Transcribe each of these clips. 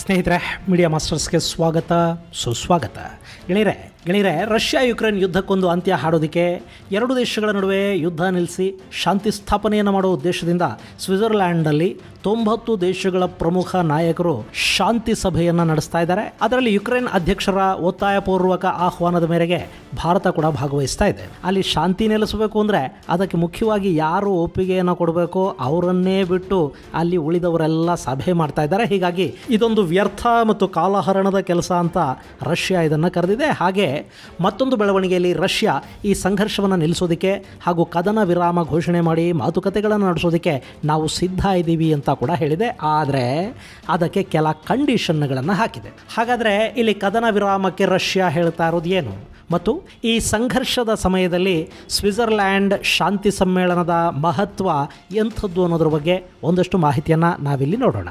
ಸ್ನೇಹಿತರೆ ಮೀಡಿಯಾ ಮಾಸ್ಟರ್ಸ್ಗೆ ಸ್ವಾಗತ ಸುಸ್ವಾಗತ ಗೆಳೆಯರೆ ಗೆಳೆಯರೆ ರಷ್ಯಾ ಯುಕ್ರೇನ್ ಯುದ್ಧಕ್ಕೊಂದು ಅಂತ್ಯ ಹಾಡೋದಕ್ಕೆ ಎರಡು ದೇಶಗಳ ನಡುವೆ ಯುದ್ಧ ನಿಲ್ಲಿಸಿ ಶಾಂತಿ ಸ್ಥಾಪನೆಯನ್ನು ಮಾಡೋ ಉದ್ದೇಶದಿಂದ ಸ್ವಿಟ್ಜರ್ಲ್ಯಾಂಡಲ್ಲಿ ತೊಂಬತ್ತು ದೇಶಗಳ ಪ್ರಮುಖ ನಾಯಕರು ಶಾಂತಿ ಸಭೆಯನ್ನು ನಡೆಸ್ತಾ ಇದ್ದಾರೆ ಅದರಲ್ಲಿ ಯುಕ್ರೇನ್ ಅಧ್ಯಕ್ಷರ ಒತ್ತಾಯಪೂರ್ವಕ ಆಹ್ವಾನದ ಮೇರೆಗೆ ಭಾರತ ಕೂಡ ಭಾಗವಹಿಸ್ತಾ ಇದೆ ಅಲ್ಲಿ ಶಾಂತಿ ನೆಲೆಸಬೇಕು ಅಂದರೆ ಅದಕ್ಕೆ ಮುಖ್ಯವಾಗಿ ಯಾರು ಒಪ್ಪಿಗೆಯನ್ನು ಕೊಡಬೇಕೋ ಅವರನ್ನೇ ಬಿಟ್ಟು ಅಲ್ಲಿ ಉಳಿದವರೆಲ್ಲ ಸಭೆ ಮಾಡ್ತಾ ಇದ್ದಾರೆ ಹೀಗಾಗಿ ಇದೊಂದು ವ್ಯರ್ಥ ಮತ್ತು ಕಾಲಹರಣದ ಕೆಲಸ ಅಂತ ರಷ್ಯಾ ಇದನ್ನು ಕರೆದಿದೆ ಹಾಗೆ ಮತ್ತೊಂದು ಬೆಳವಣಿಗೆಯಲ್ಲಿ ರಷ್ಯಾ ಈ ಸಂಘರ್ಷವನ್ನು ನಿಲ್ಲಿಸೋದಕ್ಕೆ ಹಾಗೂ ಕದನ ವಿರಾಮ ಘೋಷಣೆ ಮಾಡಿ ಮಾತುಕತೆಗಳನ್ನು ನಡೆಸೋದಕ್ಕೆ ನಾವು ಸಿದ್ಧ ಇದ್ದೀವಿ ಅಂತ ಕೂಡ ಹೇಳಿದೆ ಆದರೆ ಅದಕ್ಕೆ ಕೆಲ ಕಂಡೀಷನ್ಗಳನ್ನು ಹಾಕಿದೆ ಹಾಗಾದರೆ ಇಲ್ಲಿ ಕದನ ವಿರಾಮಕ್ಕೆ ರಷ್ಯಾ ಹೇಳ್ತಾ ಇರೋದು ಏನು ಮತ್ತು ಈ ಸಂಘರ್ಷದ ಸಮಯದಲ್ಲಿ ಸ್ವಿಟ್ಜರ್ಲ್ಯಾಂಡ್ ಶಾಂತಿ ಸಮ್ಮೇಳನದ ಮಹತ್ವ ಎಂಥದ್ದು ಅನ್ನೋದ್ರ ಬಗ್ಗೆ ಒಂದಷ್ಟು ಮಾಹಿತಿಯನ್ನು ನಾವಿಲ್ಲಿ ನೋಡೋಣ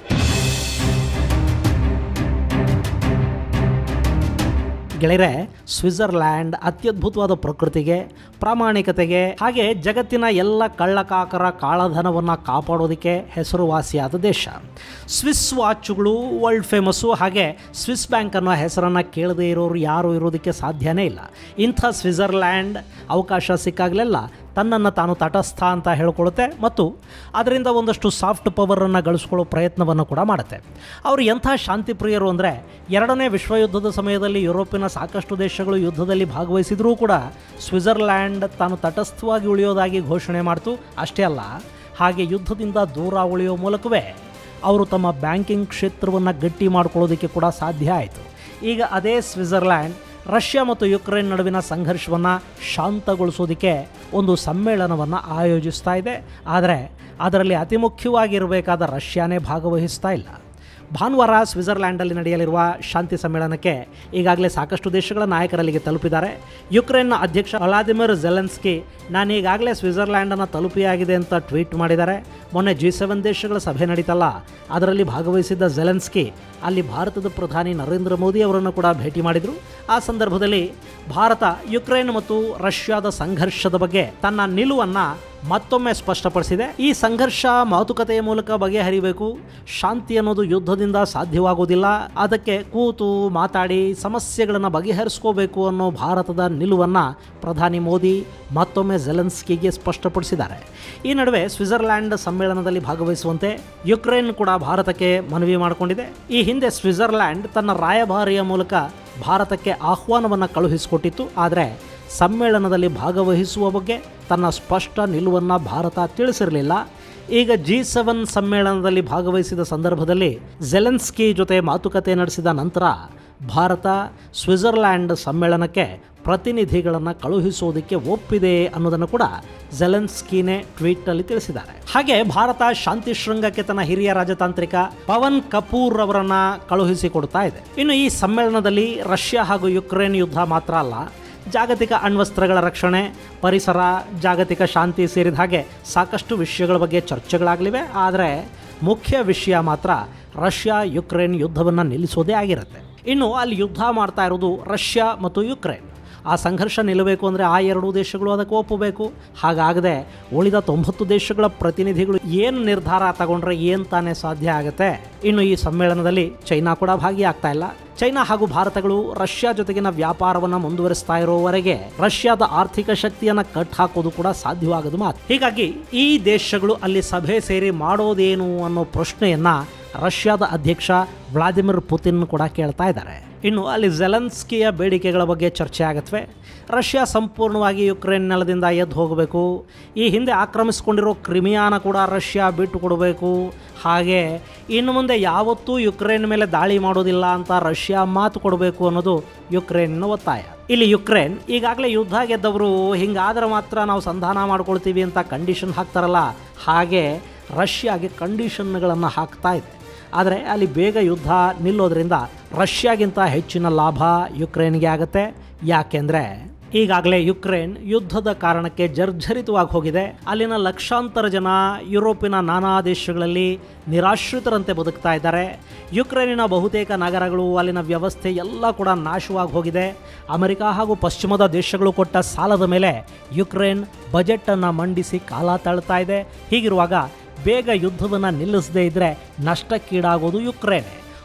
ಗೆಳೆಯರೆ ಸ್ವಿಟ್ಜರ್ಲ್ಯಾಂಡ್ ಅತ್ಯದ್ಭುತವಾದ ಪ್ರಕೃತಿಗೆ ಪ್ರಾಮಾಣಿಕತೆಗೆ ಹಾಗೆ ಜಗತ್ತಿನ ಎಲ್ಲ ಕಳ್ಳಕಾಕರ ಕಾಳಧನವನ್ನು ಕಾಪಾಡೋದಕ್ಕೆ ಹೆಸರುವಾಸಿಯಾದ ದೇಶ ಸ್ವಿಸ್ ವಾಚುಗಳು ವರ್ಲ್ಡ್ ಫೇಮಸ್ಸು ಹಾಗೆ ಸ್ವಿಸ್ ಬ್ಯಾಂಕ್ ಅನ್ನೋ ಹೆಸರನ್ನು ಕೇಳದೇ ಇರೋರು ಯಾರು ಇರೋದಕ್ಕೆ ಸಾಧ್ಯನೇ ಇಲ್ಲ ಇಂಥ ಸ್ವಿಟ್ಜರ್ಲ್ಯಾಂಡ್ ಅವಕಾಶ ಸಿಕ್ಕಾಗಲೆಲ್ಲ ತನ್ನನ್ನು ತಾನು ತಟಸ್ಥ ಅಂತ ಹೇಳ್ಕೊಳ್ಳುತ್ತೆ ಮತ್ತು ಅದರಿಂದ ಒಂದಷ್ಟು ಸಾಫ್ಟ್ ಪವರನ್ನು ಗಳಿಸ್ಕೊಳ್ಳೋ ಪ್ರಯತ್ನವನ್ನು ಕೂಡ ಮಾಡುತ್ತೆ ಅವರು ಎಂಥ ಶಾಂತಿ ಪ್ರಿಯರು ಅಂದರೆ ಎರಡನೇ ವಿಶ್ವಯುದ್ಧದ ಸಮಯದಲ್ಲಿ ಯುರೋಪಿನ ಸಾಕಷ್ಟು ದೇಶಗಳು ಯುದ್ಧದಲ್ಲಿ ಭಾಗವಹಿಸಿದರೂ ಕೂಡ ಸ್ವಿಟ್ಜರ್ಲ್ಯಾಂಡ್ ತಾನು ತಟಸ್ಥವಾಗಿ ಉಳಿಯೋದಾಗಿ ಘೋಷಣೆ ಮಾಡ್ತು ಅಷ್ಟೇ ಅಲ್ಲ ಹಾಗೆ ಯುದ್ಧದಿಂದ ದೂರ ಉಳಿಯೋ ಮೂಲಕವೇ ಅವರು ತಮ್ಮ ಬ್ಯಾಂಕಿಂಗ್ ಕ್ಷೇತ್ರವನ್ನು ಗಟ್ಟಿ ಮಾಡ್ಕೊಳ್ಳೋದಕ್ಕೆ ಕೂಡ ಸಾಧ್ಯ ಆಯಿತು ಈಗ ಅದೇ ಸ್ವಿಟ್ಜರ್ಲ್ಯಾಂಡ್ ರಷ್ಯಾ ಮತ್ತು ಯುಕ್ರೇನ್ ನಡುವಿನ ಸಂಘರ್ಷವನ್ನು ಶಾಂತಗೊಳಿಸೋದಕ್ಕೆ ಒಂದು ಸಮ್ಮೇಳನವನ್ನು ಆಯೋಜಿಸ್ತಾ ಇದೆ ಆದರೆ ಅದರಲ್ಲಿ ಅತಿ ಮುಖ್ಯವಾಗಿರಬೇಕಾದ ರಷ್ಯಾನೇ ಭಾಗವಹಿಸ್ತಾ ಇಲ್ಲ ಭಾನುವಾರ ಸ್ವಿಟ್ಜರ್ಲ್ಯಾಂಡಲ್ಲಿ ನಡೆಯಲಿರುವ ಶಾಂತಿ ಸಮ್ಮೇಳನಕ್ಕೆ ಈಗಾಗಲೇ ಸಾಕಷ್ಟು ದೇಶಗಳ ನಾಯಕರಲ್ಲಿಗೆ ತಲುಪಿದ್ದಾರೆ ಯುಕ್ರೇನ್ನ ಅಧ್ಯಕ್ಷ ವ್ಲಾದಿಮಿರ್ ಜೆಲೆನ್ಸ್ಕಿ ನಾನು ಈಗಾಗಲೇ ಸ್ವಿಟ್ಜರ್ಲ್ಯಾಂಡನ್ನು ತಲುಪಿಯಾಗಿದೆ ಅಂತ ಟ್ವೀಟ್ ಮಾಡಿದ್ದಾರೆ ಮೊನ್ನೆ ಜಿ ಸೆವೆನ್ ದೇಶಗಳ ಸಭೆ ನಡೀತಲ್ಲ ಅದರಲ್ಲಿ ಭಾಗವಹಿಸಿದ್ದ ಜೆಲೆನ್ಸ್ಕಿ ಅಲ್ಲಿ ಭಾರತದ ಪ್ರಧಾನಿ ನರೇಂದ್ರ ಮೋದಿ ಅವರನ್ನು ಕೂಡ ಭೇಟಿ ಮಾಡಿದರು ಆ ಸಂದರ್ಭದಲ್ಲಿ ಭಾರತ ಯುಕ್ರೇನ್ ಮತ್ತು ರಷ್ಯಾದ ಸಂಘರ್ಷದ ಬಗ್ಗೆ ತನ್ನ ನಿಲುವನ್ನು ಮತ್ತೊಮ್ಮೆ ಸ್ಪಷ್ಟಪಡಿಸಿದೆ ಈ ಸಂಘರ್ಷ ಮಾತುಕತೆಯ ಮೂಲಕ ಬಗೆಹರಿಬೇಕು ಶಾಂತಿ ಅನ್ನೋದು ಯುದ್ಧದಿಂದ ಸಾಧ್ಯವಾಗುವುದಿಲ್ಲ ಅದಕ್ಕೆ ಕೂತು ಮಾತಾಡಿ ಸಮಸ್ಯೆಗಳನ್ನು ಬಗೆಹರಿಸ್ಕೋಬೇಕು ಅನ್ನೋ ಭಾರತದ ನಿಲುವನ್ನು ಪ್ರಧಾನಿ ಮೋದಿ ಮತ್ತೊಮ್ಮೆ ಜೆಲೆನ್ಸ್ಕಿಗೆ ಸ್ಪಷ್ಟಪಡಿಸಿದ್ದಾರೆ ಈ ನಡುವೆ ಸ್ವಿಟ್ಜರ್ಲ್ಯಾಂಡ್ ಸಮ್ಮೇಳನದಲ್ಲಿ ಭಾಗವಹಿಸುವಂತೆ ಯುಕ್ರೇನ್ ಕೂಡ ಭಾರತಕ್ಕೆ ಮನವಿ ಮಾಡಿಕೊಂಡಿದೆ ಈ ಹಿಂದೆ ಸ್ವಿಟ್ಜರ್ಲ್ಯಾಂಡ್ ತನ್ನ ರಾಯಭಾರಿಯ ಮೂಲಕ ಭಾರತಕ್ಕೆ ಆಹ್ವಾನವನ್ನು ಕಳುಹಿಸಿಕೊಟ್ಟಿತ್ತು ಆದರೆ ಸಮ್ಮೇಳನದಲ್ಲಿ ಭಾಗವಹಿಸುವ ಬಗ್ಗೆ ತನ್ನ ಸ್ಪಷ್ಟ ನಿಲುವನ್ನು ಭಾರತ ತಿಳಿಸಿರಲಿಲ್ಲ ಈಗ ಜಿ ಸೆವೆನ್ ಸಮ್ಮೇಳನದಲ್ಲಿ ಭಾಗವಹಿಸಿದ ಸಂದರ್ಭದಲ್ಲಿ ಜೆಲೆನ್ಸ್ಕಿ ಜೊತೆ ಮಾತುಕತೆ ನಡೆಸಿದ ನಂತರ ಭಾರತ ಸ್ವಿಟ್ಜರ್ಲ್ಯಾಂಡ್ ಸಮ್ಮೇಳನಕ್ಕೆ ಪ್ರತಿನಿಧಿಗಳನ್ನು ಕಳುಹಿಸೋದಕ್ಕೆ ಒಪ್ಪಿದೆ ಅನ್ನೋದನ್ನು ಕೂಡ ಜೆಲೆನ್ಸ್ಕಿನೇ ಟ್ವೀಟಲ್ಲಿ ತಿಳಿಸಿದ್ದಾರೆ ಹಾಗೆ ಭಾರತ ಶಾಂತಿ ಶೃಂಗಕ್ಕೆ ತನ್ನ ಹಿರಿಯ ರಾಜತಾಂತ್ರಿಕ ಪವನ್ ಕಪೂರ್ ಅವರನ್ನ ಕಳುಹಿಸಿಕೊಡ್ತಾ ಇದೆ ಇನ್ನು ಈ ಸಮ್ಮೇಳನದಲ್ಲಿ ರಷ್ಯಾ ಹಾಗೂ ಯುಕ್ರೇನ್ ಯುದ್ಧ ಮಾತ್ರ ಅಲ್ಲ ಜಾಗತಿಕ ಅಣ್ವಸ್ತ್ರಗಳ ರಕ್ಷಣೆ ಪರಿಸರ ಜಾಗತಿಕ ಶಾಂತಿ ಸೇರಿದ ಹಾಗೆ ಸಾಕಷ್ಟು ವಿಷಯಗಳ ಬಗ್ಗೆ ಚರ್ಚೆಗಳಾಗಲಿವೆ ಆದರೆ ಮುಖ್ಯ ವಿಷಯ ಮಾತ್ರ ರಷ್ಯಾ ಯುಕ್ರೇನ್ ಯುದ್ಧವನ್ನು ನಿಲ್ಲಿಸೋದೇ ಆಗಿರುತ್ತೆ ಇನ್ನು ಅಲ್ಲಿ ಯುದ್ಧ ಮಾಡ್ತಾ ಇರೋದು ರಷ್ಯಾ ಮತ್ತು ಯುಕ್ರೇನ್ ಆ ಸಂಘರ್ಷ ನಿಲ್ಲಬೇಕು ಅಂದರೆ ಆ ಎರಡೂ ದೇಶಗಳು ಅದಕ್ಕೆ ಒಪ್ಪಬೇಕು ಹಾಗಾಗದೆ ಉಳಿದ ತೊಂಬತ್ತು ದೇಶಗಳ ಪ್ರತಿನಿಧಿಗಳು ಏನು ನಿರ್ಧಾರ ತಗೊಂಡ್ರೆ ಏನು ತಾನೇ ಸಾಧ್ಯ ಆಗುತ್ತೆ ಇನ್ನು ಈ ಸಮ್ಮೇಳನದಲ್ಲಿ ಚೈನಾ ಕೂಡ ಭಾಗಿಯಾಗ್ತಾ ಇಲ್ಲ ಚೈನಾ ಹಾಗೂ ಭಾರತಗಳು ರಷ್ಯಾ ಜೊತೆಗಿನ ವ್ಯಾಪಾರವನ್ನು ಮುಂದುವರಿಸ್ತಾ ಇರೋವರೆಗೆ ರಷ್ಯಾದ ಆರ್ಥಿಕ ಶಕ್ತಿಯನ್ನು ಕಟ್ ಹಾಕೋದು ಕೂಡ ಸಾಧ್ಯವಾಗದು ಮಾತು ಹೀಗಾಗಿ ಈ ದೇಶಗಳು ಅಲ್ಲಿ ಸಭೆ ಸೇರಿ ಮಾಡೋದೇನು ಅನ್ನೋ ಪ್ರಶ್ನೆಯನ್ನ ರಷ್ಯಾದ ಅಧ್ಯಕ್ಷ ವ್ಲಾದಿಮಿರ್ ಪುತಿನ್ ಕೂಡ ಕೇಳ್ತಾ ಇದ್ದಾರೆ ಇನ್ನು ಅಲ್ಲಿ ಜೆಲೆನ್ಸ್ಕಿಯ ಬೇಡಿಕೆಗಳ ಬಗ್ಗೆ ಚರ್ಚೆ ಆಗತ್ವೆ ರಷ್ಯಾ ಸಂಪೂರ್ಣವಾಗಿ ಯುಕ್ರೇನ್ ನೆಲದಿಂದ ಎದ್ದು ಹೋಗಬೇಕು ಈ ಹಿಂದೆ ಆಕ್ರಮಿಸಿಕೊಂಡಿರೋ ಕ್ರಿಮಿಯಾನ ಕೂಡ ರಷ್ಯಾ ಬಿಟ್ಟು ಕೊಡಬೇಕು ಹಾಗೆ ಇನ್ನು ಮುಂದೆ ಯಾವತ್ತೂ ಯುಕ್ರೇನ್ ಮೇಲೆ ದಾಳಿ ಮಾಡೋದಿಲ್ಲ ಅಂತ ರಷ್ಯಾ ಮಾತು ಕೊಡಬೇಕು ಅನ್ನೋದು ಯುಕ್ರೇನ್ನ ಒತ್ತಾಯ ಇಲ್ಲಿ ಯುಕ್ರೇನ್ ಈಗಾಗಲೇ ಯುದ್ಧ ಗೆದ್ದವರು ಹಿಂಗಾದ್ರೆ ಮಾತ್ರ ನಾವು ಸಂಧಾನ ಮಾಡ್ಕೊಳ್ತೀವಿ ಅಂತ ಕಂಡೀಷನ್ ಹಾಕ್ತಾರಲ್ಲ ಹಾಗೆ ರಷ್ಯಾಗೆ ಕಂಡೀಷನ್ಗಳನ್ನು ಹಾಕ್ತಾ ಇದೆ ಆದರೆ ಅಲ್ಲಿ ಬೇಗ ಯುದ್ಧ ನಿಲ್ಲೋದ್ರಿಂದ ರಷ್ಯಾಗಿಂತ ಹೆಚ್ಚಿನ ಲಾಭ ಯುಕ್ರೇನ್ಗೆ ಆಗುತ್ತೆ ಯಾಕೆಂದರೆ ಈಗಾಗಲೇ ಯುಕ್ರೇನ್ ಯುದ್ಧದ ಕಾರಣಕ್ಕೆ ಜರ್ಜರಿತವಾಗಿ ಹೋಗಿದೆ ಅಲ್ಲಿನ ಲಕ್ಷಾಂತರ ಜನ ಯುರೋಪಿನ ನಾನಾ ದೇಶಗಳಲ್ಲಿ ನಿರಾಶ್ರಿತರಂತೆ ಬದುಕ್ತಾ ಇದ್ದಾರೆ ಯುಕ್ರೇನಿನ ಬಹುತೇಕ ನಗರಗಳು ಅಲ್ಲಿನ ವ್ಯವಸ್ಥೆ ಎಲ್ಲ ಕೂಡ ನಾಶವಾಗಿ ಹೋಗಿದೆ ಅಮೆರಿಕ ಹಾಗೂ ಪಶ್ಚಿಮದ ದೇಶಗಳು ಕೊಟ್ಟ ಸಾಲದ ಮೇಲೆ ಯುಕ್ರೇನ್ ಬಜೆಟನ್ನು ಮಂಡಿಸಿ ಕಾಲ ತಳ್ತಾ ಇದೆ ಹೀಗಿರುವಾಗ ಬೇಗ ಯುದ್ಧವನ್ನು ನಿಲ್ಲಿಸದೇ ಇದ್ದರೆ ನಷ್ಟಕ್ಕೀಡಾಗೋದು ಯುಕ್ರೇನ್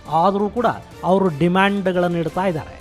ಆದರೂ ಕೂಡ ಅವರು ಡಿಮ್ಯಾಂಡ್ಗಳನ್ನು ಇಡ್ತಾ ಇದ್ದಾರೆ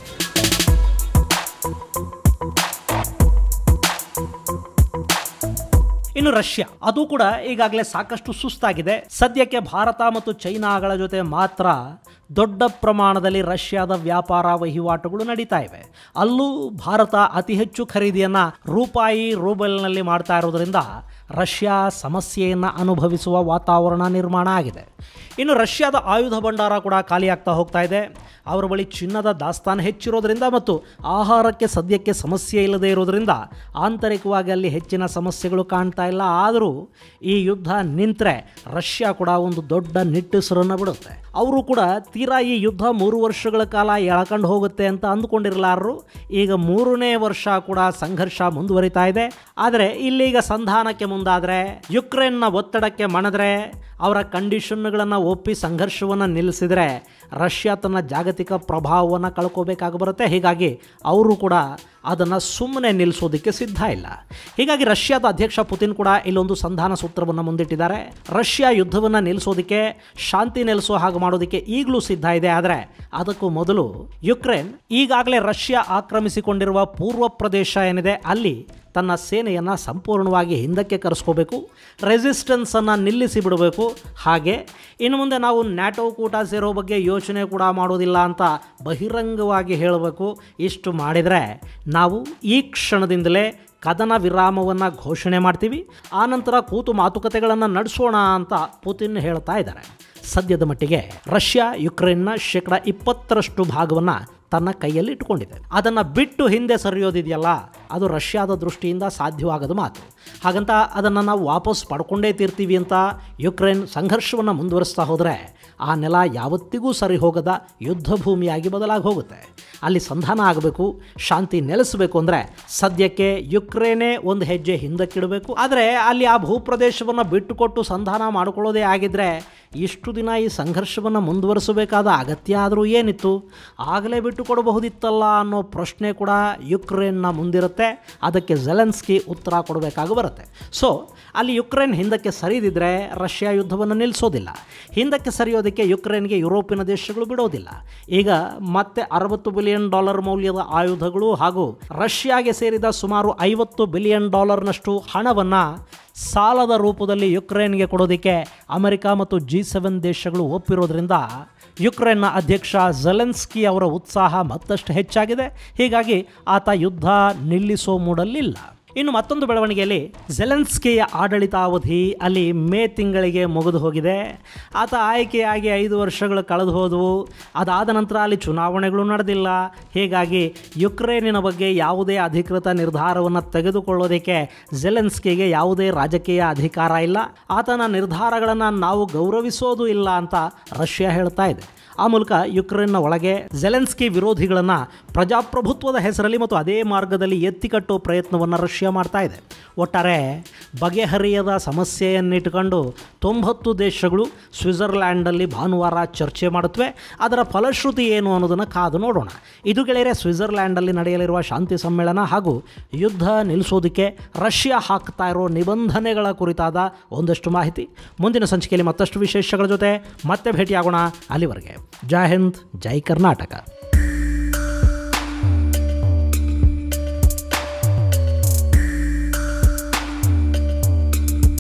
ಇನ್ನು ರಷ್ಯಾ ಅದು ಕೂಡ ಈಗಾಗಲೇ ಸಾಕಷ್ಟು ಸುಸ್ತಾಗಿದೆ ಸದ್ಯಕ್ಕೆ ಭಾರತ ಮತ್ತು ಚೈನಾಗಳ ಜೊತೆ ಮಾತ್ರ ದೊಡ್ಡ ಪ್ರಮಾಣದಲ್ಲಿ ರಷ್ಯಾದ ವ್ಯಾಪಾರ ವಹಿವಾಟುಗಳು ನಡೀತಾ ಇವೆ ಅಲ್ಲೂ ಭಾರತ ಅತಿ ಹೆಚ್ಚು ಖರೀದಿಯನ್ನು ರೂಪಾಯಿ ರೂಬಲ್ನಲ್ಲಿ ಮಾಡ್ತಾ ಇರೋದ್ರಿಂದ ರಷ್ಯಾ ಸಮಸ್ಯೆಯನ್ನು ಅನುಭವಿಸುವ ವಾತಾವರಣ ನಿರ್ಮಾಣ ಆಗಿದೆ ಇನ್ನು ರಷ್ಯಾದ ಆಯುಧ ಭಂಡಾರ ಕೂಡ ಖಾಲಿಯಾಗ್ತಾ ಹೋಗ್ತಾ ಇದೆ ಅವರ ಬಳಿ ಚಿನ್ನದ ದಾಸ್ತಾನು ಹೆಚ್ಚಿರೋದ್ರಿಂದ ಮತ್ತು ಆಹಾರಕ್ಕೆ ಸದ್ಯಕ್ಕೆ ಸಮಸ್ಯೆ ಇಲ್ಲದೆ ಇರೋದ್ರಿಂದ ಆಂತರಿಕವಾಗಿ ಅಲ್ಲಿ ಹೆಚ್ಚಿನ ಸಮಸ್ಯೆಗಳು ಕಾಣ್ತಾ ಇಲ್ಲ ಆದರೂ ಈ ಯುದ್ಧ ನಿಂತರೆ ರಷ್ಯಾ ಕೂಡ ಒಂದು ದೊಡ್ಡ ನಿಟ್ಟುಸಿರನ್ನು ಬಿಡುತ್ತೆ ಅವರು ಕೂಡ ತೀರಾ ಈ ಯುದ್ಧ ಮೂರು ವರ್ಷಗಳ ಕಾಲ ಎಳ್ಕೊಂಡು ಹೋಗುತ್ತೆ ಅಂತ ಅಂದ್ಕೊಂಡಿರಲಾರರು ಈಗ ಮೂರನೇ ವರ್ಷ ಕೂಡ ಸಂಘರ್ಷ ಮುಂದುವರಿತಾ ಇದೆ ಆದರೆ ಇಲ್ಲೀಗ ಸಂಧಾನಕ್ಕೆ ಮುಂದಾದರೆ ಯುಕ್ರೇನ್ನ ಒತ್ತಡಕ್ಕೆ ಮಣಿದ್ರೆ ಅವರ ಕಂಡೀಷನ್ಗಳನ್ನು ಒಪ್ಪಿ ಸಂಘರ್ಷವನ್ನು ನಿಲ್ಲಿಸಿದರೆ ರಷ್ಯಾ ತನ್ನ ಜಾಗತಿಕ ಪ್ರಭಾವವನ್ನು ಕಳ್ಕೋಬೇಕಾಗಿ ಬರುತ್ತೆ ಹೀಗಾಗಿ ಅವರು ಕೂಡ ಅದನ್ನು ಸುಮ್ಮನೆ ನಿಲ್ಲಿಸೋದಕ್ಕೆ ಸಿದ್ಧ ಇಲ್ಲ ಹೀಗಾಗಿ ರಷ್ಯಾದ ಅಧ್ಯಕ್ಷ ಪುತಿನ್ ಕೂಡ ಇಲ್ಲೊಂದು ಸಂಧಾನ ಸೂತ್ರವನ್ನು ಮುಂದಿಟ್ಟಿದ್ದಾರೆ ರಷ್ಯಾ ಯುದ್ಧವನ್ನು ನಿಲ್ಲಿಸೋದಕ್ಕೆ ಶಾಂತಿ ನೆಲೆಸೋ ಹಾಗೆ ಮಾಡೋದಕ್ಕೆ ಈಗಲೂ ಸಿದ್ಧ ಇದೆ ಆದರೆ ಅದಕ್ಕೂ ಮೊದಲು ಯುಕ್ರೇನ್ ಈಗಾಗಲೇ ರಷ್ಯಾ ಆಕ್ರಮಿಸಿಕೊಂಡಿರುವ ಪೂರ್ವ ಪ್ರದೇಶ ಏನಿದೆ ಅಲ್ಲಿ ತನ್ನ ಸೇನೆಯನ್ನು ಸಂಪೂರ್ಣವಾಗಿ ಹಿಂದಕ್ಕೆ ಕರೆಸ್ಕೋಬೇಕು ರೆಸಿಸ್ಟೆನ್ಸನ್ನು ನಿಲ್ಲಿಸಿ ಬಿಡಬೇಕು ಹಾಗೆ ಇನ್ನು ಮುಂದೆ ನಾವು ನ್ಯಾಟೋ ಕೂಟ ಸೇರೋ ಬಗ್ಗೆ ಯೋಚನೆ ಕೂಡ ಮಾಡೋದಿಲ್ಲ ಅಂತ ಬಹಿರಂಗವಾಗಿ ಹೇಳಬೇಕು ಇಷ್ಟು ಮಾಡಿದರೆ ನಾವು ಈ ಕ್ಷಣದಿಂದಲೇ ಕದನ ವಿರಾಮವನ್ನು ಘೋಷಣೆ ಮಾಡ್ತೀವಿ ಆನಂತರ ಕೂತು ಮಾತುಕತೆಗಳನ್ನು ನಡೆಸೋಣ ಅಂತ ಪುತಿನ್ ಹೇಳ್ತಾ ಇದ್ದಾರೆ ಸದ್ಯದ ಮಟ್ಟಿಗೆ ರಷ್ಯಾ ಯುಕ್ರೇನ್ನ ಶೇಕಡ ಇಪ್ಪತ್ತರಷ್ಟು ಭಾಗವನ್ನು ತನ್ನ ಕೈಯಲ್ಲಿ ಇಟ್ಕೊಂಡಿದೆ ಅದನ್ನು ಬಿಟ್ಟು ಹಿಂದೆ ಸರಿಯೋದಿದೆಯಲ್ಲ ಅದು ರಷ್ಯಾದ ದೃಷ್ಟಿಯಿಂದ ಸಾಧ್ಯವಾಗದ ಮಾತು ಹಾಗಂತ ಅದನ್ನು ನಾವು ವಾಪಸ್ ಪಡ್ಕೊಂಡೇ ತೀರ್ತೀವಿ ಅಂತ ಯುಕ್ರೇನ್ ಸಂಘರ್ಷವನ್ನು ಮುಂದುವರಿಸ್ತಾ ಹೋದರೆ ಆ ನೆಲ ಯಾವತ್ತಿಗೂ ಸರಿ ಹೋಗದ ಯುದ್ಧ ಭೂಮಿಯಾಗಿ ಬದಲಾಗಿ ಹೋಗುತ್ತೆ ಅಲ್ಲಿ ಸಂಧಾನ ಆಗಬೇಕು ಶಾಂತಿ ನೆಲೆಸಬೇಕು ಅಂದರೆ ಸದ್ಯಕ್ಕೆ ಯುಕ್ರೇನೇ ಒಂದು ಹೆಜ್ಜೆ ಹಿಂದಕ್ಕಿಡಬೇಕು ಆದರೆ ಅಲ್ಲಿ ಆ ಭೂಪ್ರದೇಶವನ್ನು ಬಿಟ್ಟುಕೊಟ್ಟು ಸಂಧಾನ ಮಾಡಿಕೊಳ್ಳೋದೇ ಆಗಿದ್ದರೆ ಇಷ್ಟು ದಿನ ಈ ಸಂಘರ್ಷವನ್ನು ಮುಂದುವರಿಸಬೇಕಾದ ಅಗತ್ಯ ಆದರೂ ಏನಿತ್ತು ಆಗಲೇ ಬಿಟ್ಟು ಕೊಡಬಹುದಿತ್ತಲ್ಲ ಅನ್ನೋ ಪ್ರಶ್ನೆ ಕೂಡ ಯುಕ್ರೇನ್ನ ಮುಂದಿರುತ್ತೆ ಅದಕ್ಕೆ ಜೆಲೆನ್ಸ್ಕಿ ಉತ್ತರ ಕೊಡಬೇಕಾಗಿ ಬರುತ್ತೆ ಸೊ ಅಲ್ಲಿ ಯುಕ್ರೇನ್ ಹಿಂದಕ್ಕೆ ಸರಿದಿದ್ರೆ ರಷ್ಯಾ ಯುದ್ಧವನ್ನು ನಿಲ್ಲಿಸೋದಿಲ್ಲ ಹಿಂದಕ್ಕೆ ಸರಿಯೋದಕ್ಕೆ ಯುಕ್ರೇನ್ಗೆ ಯುರೋಪಿನ ದೇಶಗಳು ಬಿಡೋದಿಲ್ಲ ಈಗ ಮತ್ತೆ ಅರವತ್ತು ಬಿಲಿಯನ್ ಡಾಲರ್ ಮೌಲ್ಯದ ಆಯುಧಗಳು ಹಾಗೂ ರಷ್ಯಾಗೆ ಸೇರಿದ ಸುಮಾರು ಐವತ್ತು ಬಿಲಿಯನ್ ಡಾಲರ್ನಷ್ಟು ಹಣವನ್ನು ಸಾಲದ ರೂಪದಲ್ಲಿ ಯುಕ್ರೇನ್ಗೆ ಕೊಡೋದಕ್ಕೆ ಅಮೆರಿಕ ಮತ್ತು ಜಿ ಸೆವೆನ್ ದೇಶಗಳು ಒಪ್ಪಿರೋದ್ರಿಂದ ಯುಕ್ರೇನ್ನ ಅಧ್ಯಕ್ಷ ಜೆಲೆನ್ಸ್ಕಿ ಅವರ ಉತ್ಸಾಹ ಮತ್ತಷ್ಟು ಹೆಚ್ಚಾಗಿದೆ ಹೀಗಾಗಿ ಆತ ಯುದ್ಧ ನಿಲ್ಲಿಸೋ ಮೂಡಲ್ಲಿಲ್ಲ ಇನ್ನು ಮತ್ತೊಂದು ಬೆಳವಣಿಗೆಯಲ್ಲಿ ಜೆಲೆನ್ಸ್ಕಿಯ ಆಡಳಿತಾವಧಿ ಅಲ್ಲಿ ಮೇ ತಿಂಗಳಿಗೆ ಮುಗಿದು ಹೋಗಿದೆ ಆತ ಆಯ್ಕೆಯಾಗಿ ಐದು ವರ್ಷಗಳು ಕಳೆದು ಹೋದವು ಅದಾದ ನಂತರ ಅಲ್ಲಿ ಚುನಾವಣೆಗಳು ನಡೆದಿಲ್ಲ ಹೀಗಾಗಿ ಯುಕ್ರೇನಿನ ಬಗ್ಗೆ ಯಾವುದೇ ಅಧಿಕೃತ ನಿರ್ಧಾರವನ್ನು ತೆಗೆದುಕೊಳ್ಳೋದಕ್ಕೆ ಜೆಲೆನ್ಸ್ಕಿಗೆ ಯಾವುದೇ ರಾಜಕೀಯ ಅಧಿಕಾರ ಇಲ್ಲ ಆತನ ನಿರ್ಧಾರಗಳನ್ನು ನಾವು ಗೌರವಿಸೋದು ಇಲ್ಲ ಅಂತ ರಷ್ಯಾ ಹೇಳ್ತಾ ಇದೆ ಆ ಮೂಲಕ ಯುಕ್ರೇನ್ನ ಒಳಗೆ ಜೆಲೆನ್ಸ್ಕಿ ವಿರೋಧಿಗಳನ್ನು ಪ್ರಜಾಪ್ರಭುತ್ವದ ಹೆಸರಲ್ಲಿ ಮತ್ತು ಅದೇ ಮಾರ್ಗದಲ್ಲಿ ಎತ್ತಿಕಟ್ಟುವ ಪ್ರಯತ್ನವನ್ನು ರಷ್ಯಾ ಮಾಡ್ತಾ ಇದೆ ಒಟ್ಟಾರೆ ಬಗೆಹರಿಯದ ಸಮಸ್ಯೆಯನ್ನಿಟ್ಟುಕೊಂಡು ತೊಂಬತ್ತು ದೇಶಗಳು ಸ್ವಿಟ್ಜರ್ಲ್ಯಾಂಡಲ್ಲಿ ಭಾನುವಾರ ಚರ್ಚೆ ಮಾಡುತ್ತವೆ ಅದರ ಫಲಶ್ರುತಿ ಏನು ಅನ್ನೋದನ್ನು ಕಾದು ನೋಡೋಣ ಇದು ಗೆಳೆಯರೆ ಸ್ವಿಟ್ಜರ್ಲ್ಯಾಂಡಲ್ಲಿ ನಡೆಯಲಿರುವ ಶಾಂತಿ ಸಮ್ಮೇಳನ ಹಾಗೂ ಯುದ್ಧ ನಿಲ್ಲಿಸೋದಕ್ಕೆ ರಷ್ಯಾ ಹಾಕ್ತಾ ಇರೋ ನಿಬಂಧನೆಗಳ ಕುರಿತಾದ ಒಂದಷ್ಟು ಮಾಹಿತಿ ಮುಂದಿನ ಸಂಚಿಕೆಯಲ್ಲಿ ಮತ್ತಷ್ಟು ವಿಶೇಷಗಳ ಜೊತೆ ಮತ್ತೆ ಭೇಟಿಯಾಗೋಣ ಅಲ್ಲಿವರೆಗೆ ಜೈ ಹಿಂದ್ ಜೈ ಕರ್ನಾಟಕ